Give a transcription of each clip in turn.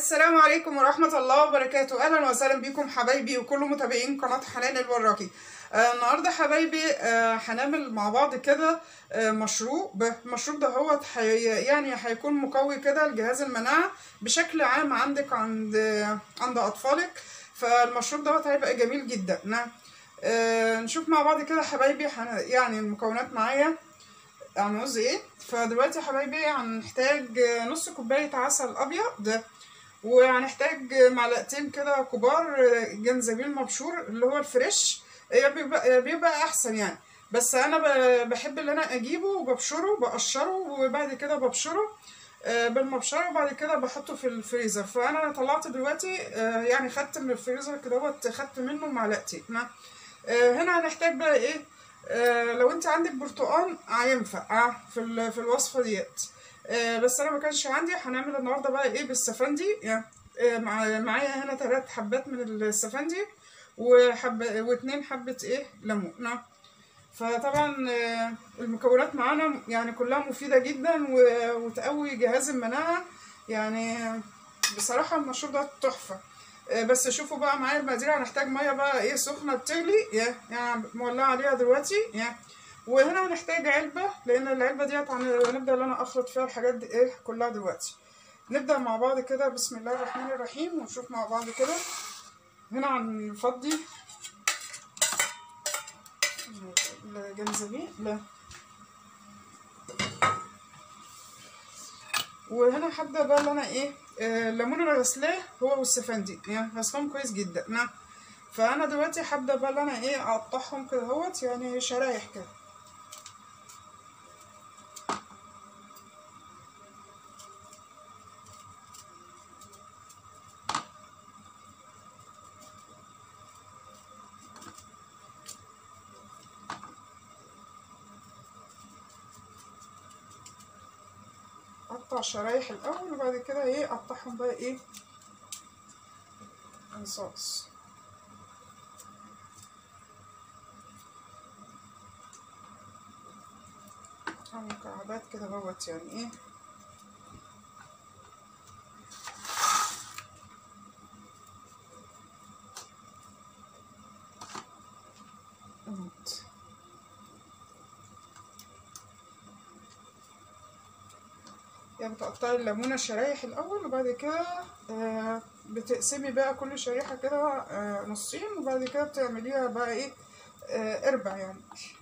السلام عليكم ورحمة الله وبركاته أهلا وسهلا بكم حبايبي وكل متابعين قناة حنان الوراكي آه النهاردة حبايبي آه هنعمل مع بعض كده آه مشروب المشروب ده هو حي يعني هيكون مقوي كده لجهاز المناعة بشكل عام عندك عند عند أطفالك فالمشروب دوت هيبقى جميل جدا نعم آه نشوف مع بعض كده حبايبي حن... يعني المكونات معايا هنعوز ايه فدلوقتي يا حبايبي هنحتاج نص كوباية عسل أبيض وهنحتاج معلقتين كده كبار جنزبيل مبشور اللي هو الفريش بيبقى, بيبقى احسن يعني بس انا بحب ان انا اجيبه وببشره بقشره وبعد كده ببشره بالمبشره وبعد كده بحطه في الفريزر فانا طلعت دلوقتي يعني خدت من الفريزر كده خدت منه معلقتين هنا هنحتاج بقى ايه لو انت عندك برتقال هينفع في في الوصفه ديت آه بس انا ما كانش عندي هنعمل النهارده بقى ايه بالسفندي يعني آه معايا هنا ثلاث حبات من السفندي وحبه واتنين حبه ايه ليمون نعم فطبعا آه المكونات معانا يعني كلها مفيده جدا وتقوي جهاز المناعه يعني بصراحه المشروب ده تحفه بس شوفوا بقى معايا المقادير هنحتاج ميه بقى ايه سخنه بتغلي يعني مولعه عليها دلوقتي يعني وهنا هنحتاج علبة لأن العلبة ديت هنبدأ إن أنا أخلط فيها الحاجات دي إيه كلها دلوقتي نبدأ مع بعض كده بسم الله الرحمن الرحيم ونشوف مع بعض كده هنا هنفضي الجنزبيل لا وهنا هبدأ بقى اللي أنا إيه آه الليمون اللي غسلاه هو والسفندي يعني غسلهم كويس جدا نعم فأنا دلوقتي هبدأ بقى اللي أنا إيه أقطعهم كده اهوت يعني شرايح كده اقطع شرايح الاول وبعد كده ايه اقطعهم بقى ايه انصاص او مكعبات كده اهوت يعني ايه اهوت يعني بتقطعي الليمونة شرايح الأول وبعد كده آه بتقسمي بقى كل شريحة كده آه نصين وبعد كده بتعمليها بقى ايه آه اربع يعني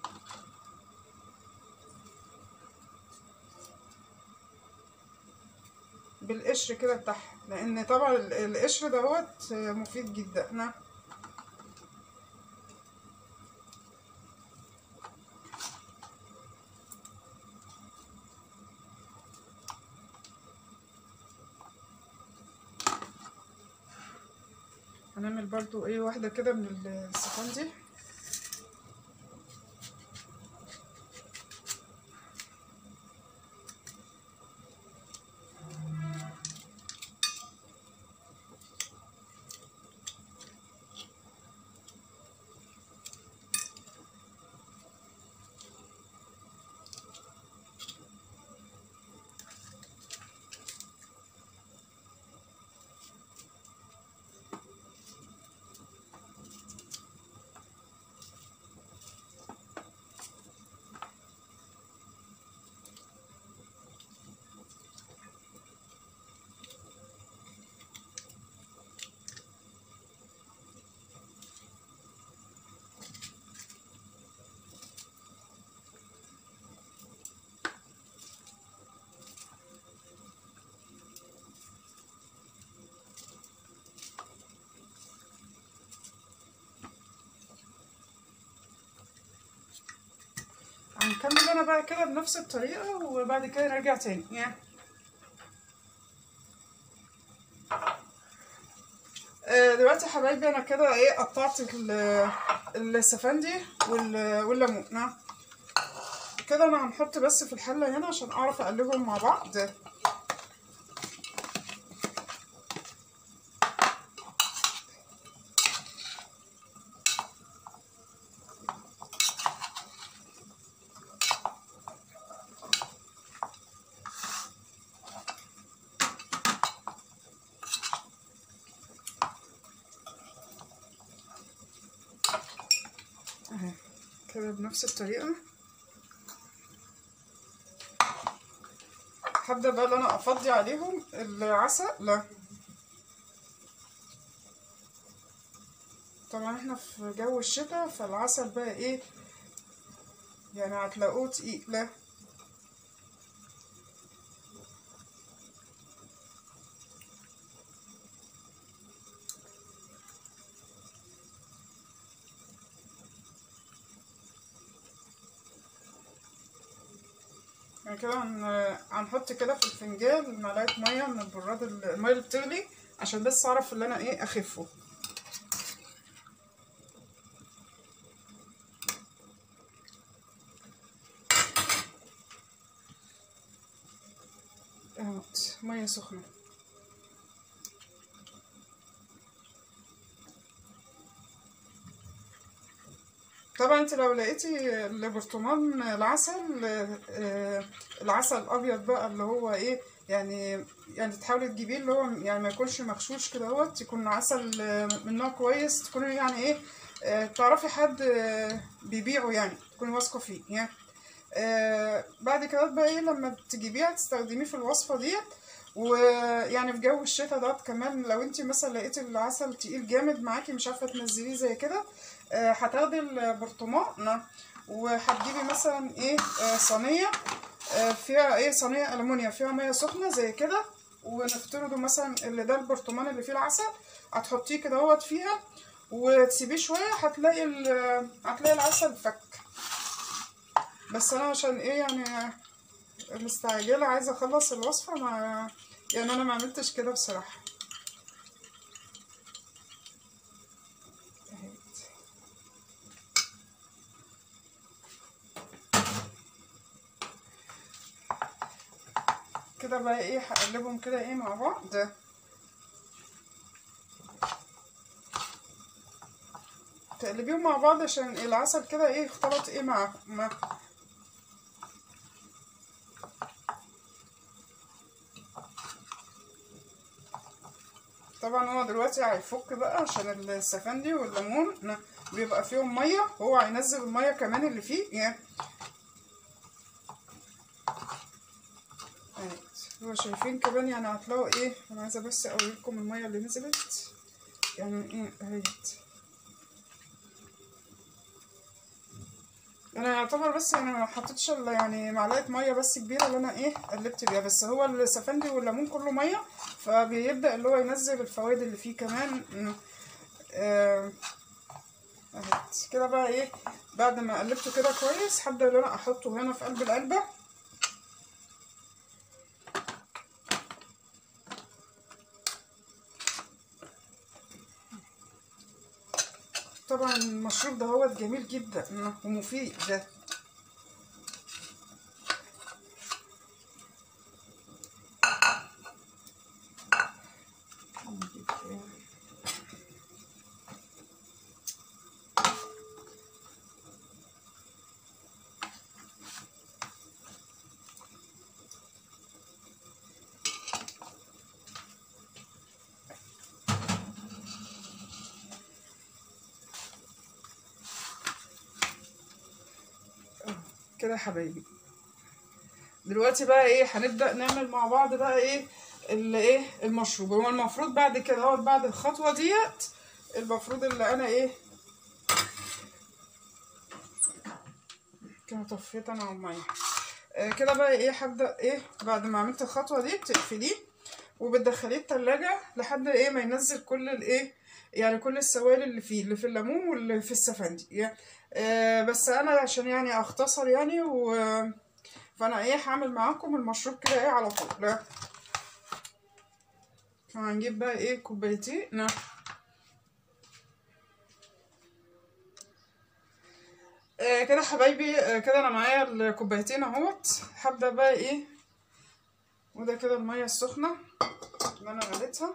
بالقشر كده بتاعها لأن طبعا القشر دوت مفيد جدا نعم هنعمل برضو ايه واحدة كده من السفندي هنكمل انا بقى كده بنفس الطريقة وبعد كده نرجع تاني يعني دلوقتي يا حبايبي انا كده ايه قطعت السفندي والليمون نعم كده انا هنحط بس في الحلة هنا عشان اعرف اقلبهم مع بعض كده بنفس الطريقة هبدأ بقى ان انا افضي عليهم العسل لا طبعا احنا في جو الشتاء فالعسل بقى ايه يعني هتلاقوه تقيل لا يعني كده هن- هنحط كده في الفنجان معلقه ميه من البراد ال- الميه اللي بتغلي عشان بس اعرف اللي انا ايه اخفه اهوت ميه سخنه طبعا انت لو لقيتي البرطمان العسل آه، العسل الابيض بقى اللي هو ايه يعني يعني تحاولي تجيبيه اللي هو يعني ما يكونش مغشوش كده اهوت يكون عسل آه، من نوع كويس تكوني يعني ايه آه، تعرفي حد آه، بيبيعه يعني تكوني واثقه فيه يعني آه، بعد كده بقى ايه لما تجيبيه تستخدميه في الوصفه ديت ويعني في جو الشتا ده كمان لو انت مثلا لقيتي العسل تقيل جامد معاكي مش عارفه تنزليه زي كده آه، هتاخدي البرطمان وهتجيبي مثلا ايه آه، صينيه آه، فيها ايه صينيه المونيا فيها ميه سخنه زي كده ونفترضه مثلا اللي ده البرطمان اللي فيه العسل هتحطيه كده اهوت فيها وتسيبيه شويه هتلاقي ال- هتلاقي العسل فك بس انا عشان ايه يعني مستعجله عايزه اخلص الوصفه ما يعني انا ما عملتش كده بصراحه اهيت. كده بقى ايه هقلبهم كده ايه مع بعض تقلبيهم مع بعض عشان العسل كده ايه اختلط ايه مع مع طبعا هو دلوقتي هيفك بقى عشان السفندي والليمون ن- بيبقى فيهم ميه هو هينزل الميه كمان اللي فيه يعني اهيت. هو شايفين كمان يعني هتلاقوا ايه انا عايزه بس اوريكم الميه اللي نزلت يعني ايه اهيت انا يعتبر بس يعني ما حطيتش الا يعني معلقه ميه بس كبيره اللي انا ايه قلبت بيها بس هو السفندي والليمون كله ميه فبيبدا اللي هو ينزل الفوائد اللي فيه كمان إنه، آه، اهيت. كده بقى ايه بعد ما قلبته كده كويس هبدا ان انا احطه هنا في قلب العلبه طبعا المشروب ده هو جميل جدا ومفيد ده كده يا حبايبي دلوقتي بقى ايه هنبدأ نعمل مع بعض بقى ايه اللي ايه المشروب هو المفروض بعد كده هو بعد الخطوة ديت المفروض اللي انا ايه كده طفيت انا على المية آه كده بقى ايه هبدأ ايه بعد ما عملت الخطوة دي بتقفليه وبتدخليه التلاجة لحد ايه ما ينزل كل الايه يعني كل السوائل اللي فيه اللي في الليمون واللي في السفندي يعني آه بس انا عشان يعني اختصر يعني و فانا ايه هعمل معاكم المشروب كده ايه على طول لا هنجيب بقى ايه كوبايتين نعم آه كده حبايبي آه كده انا معايا الكوبايتين اهوت هبدا بقى ايه وده كده الميه السخنه اللي انا غليتها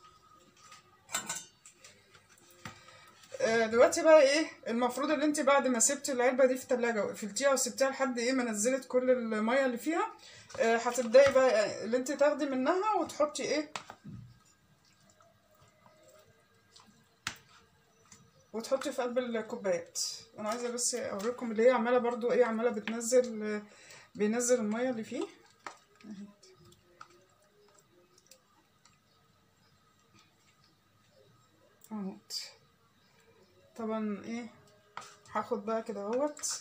آه دلوقتي بقى ايه المفروض ان انت بعد ما سبتي العلبه دي في التلاجة وقفلتيها وسبتيها لحد ايه ما نزلت كل الميه اللي فيها آه هتبداي بقى اللي انت تاخدي منها وتحطي ايه وتحطي في قلب الكوبايات انا عايزه بس اوريكم اللي هي عماله برضو ايه عماله بتنزل بينزل الميه اللي فيه اهي اهوت طبعا ايه هاخد بقى كده اهوت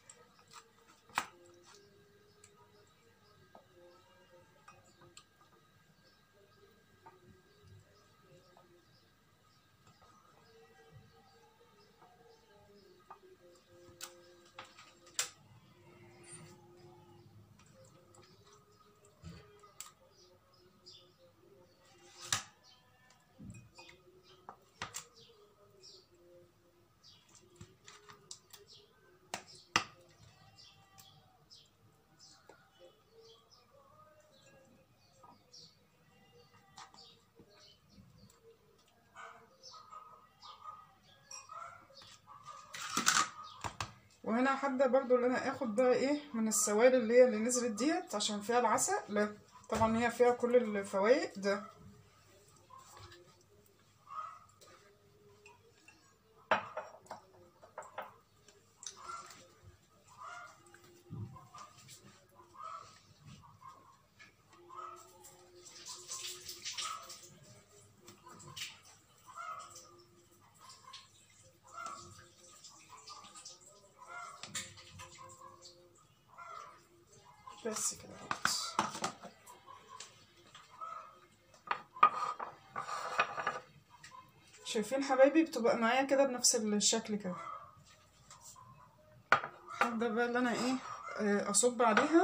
وهنا هبدا برضو اللي انا اخد بقى ايه من السوائل اللي هي اللي نزلت ديت عشان فيها العسل لا طبعا هي فيها كل الفوائد ده بس كده اهوت شايفين حبايبي بتبقى معايا كده بنفس الشكل كده هبدا بقى اللي انا ايه آه، اصب عليها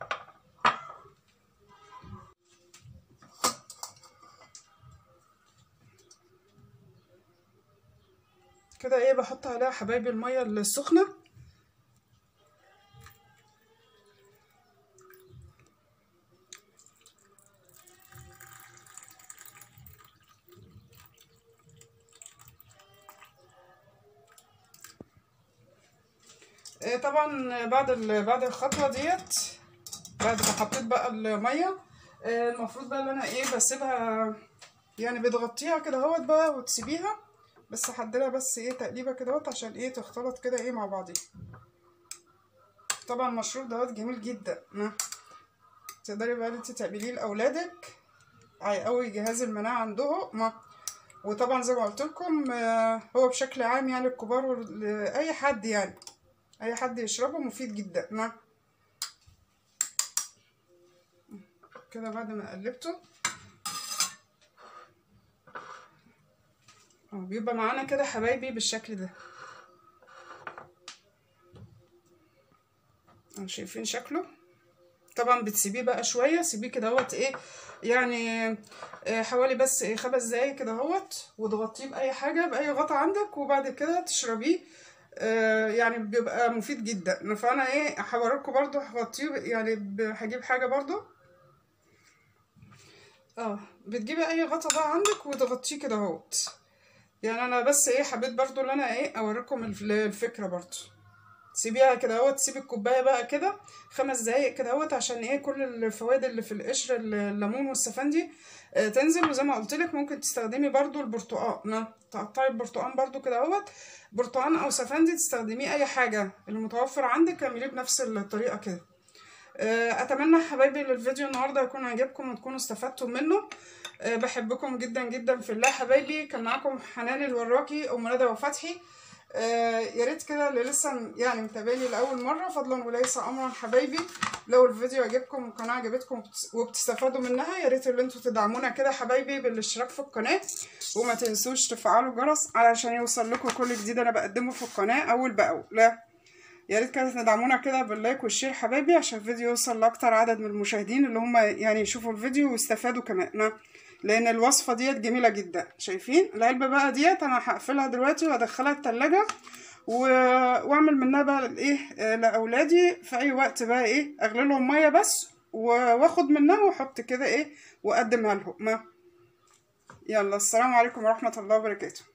كده ايه بحط عليها حبايبي الميه السخنه آه، طبعا بعد ال- بعد الخطوه ديت بعد ما حطيت بقى الميه آه، المفروض بقى ان انا ايه بسيبها يعني بتغطيها كده اهوت بقى وتسيبيها بس هديلها بس ايه تقليبه كده اهوت عشان ايه تختلط كده ايه مع بعضيها طبعا المشروب دوت جميل جدا ما تقدري بقى انت تعمليه لاولادك هيقوي جهاز المناعه عندهم ما وطبعا زي ما قلت لكم آه، هو بشكل عام يعني الكبار واي حد يعني اي حد يشربه مفيد جدا نعم كده بعد ما قلبته اهو بيبقى معانا كده حبايبي بالشكل ده اهو شايفين شكله طبعا بتسيبيه بقى شويه سيبيه كده اهوت ايه يعني آه، حوالي بس ايه خمس دقايق كده اهوت وتغطيه باي حاجه باي غطا عندك وبعد كده تشربيه آه، يعني بيبقى مفيد جدا فانا ايه هوريكم برضو هغطيه يعني ب- هجيب حاجه برضو اه بتجيبي اي غطا بقى عندك وتغطيه كده اهوت يعني انا بس ايه حبيت برضو ان انا ايه اوريكم الف- الفكره برضو تسيبيها كده اهوت تسيبي الكوبايه بقى كده خمس دقايق كده اهوت عشان ايه كل الفوائد اللي في القشر الليمون والسفندي آه، تنزل وزي ما قلت لك ممكن تستخدمي برضو البرتقال نعم، تقطعي البرتقال برضو كده اهوت برتقال او سفندي تستخدميه اي حاجه المتوفر عندك اعمليه بنفس الطريقه كده آه، اتمنى حبايبي الفيديو النهارده يكون عجبكم وتكونوا استفدتوا منه آه، بحبكم جدا جدا في الله حبايبي كان معاكم حنان الوراكي ام ندى وفتحي آه، يا ريت كده اللي لسه يعني متابعني لاول مره فضلا وليس امرا حبايبي لو الفيديو عجبكم والقناه عجبتكم وبتس- وبتستفادوا منها يا ريت اللي انتوا تدعمونا كده حبايبي بالاشتراك في القناه وما تنسوش تفعلوا الجرس علشان يوصل لكم كل جديد انا بقدمه في القناه اول باول لا يا ريت كده تدعمونا كده باللايك والشير حبايبي عشان الفيديو يوصل لاكتر عدد من المشاهدين اللي هم يعني يشوفوا الفيديو ويستفادوا كمان نعم. لان الوصفه ديت جميله جدا شايفين العلبه بقى ديت انا هقفلها دلوقتي وادخلها التلاجة و... واعمل منها بقى الايه آه، لاولادي في اي وقت بقى ايه اغلي لهم ميه بس و- واخد منها واحط كده ايه واقدمها لهم ما يلا السلام عليكم ورحمه الله وبركاته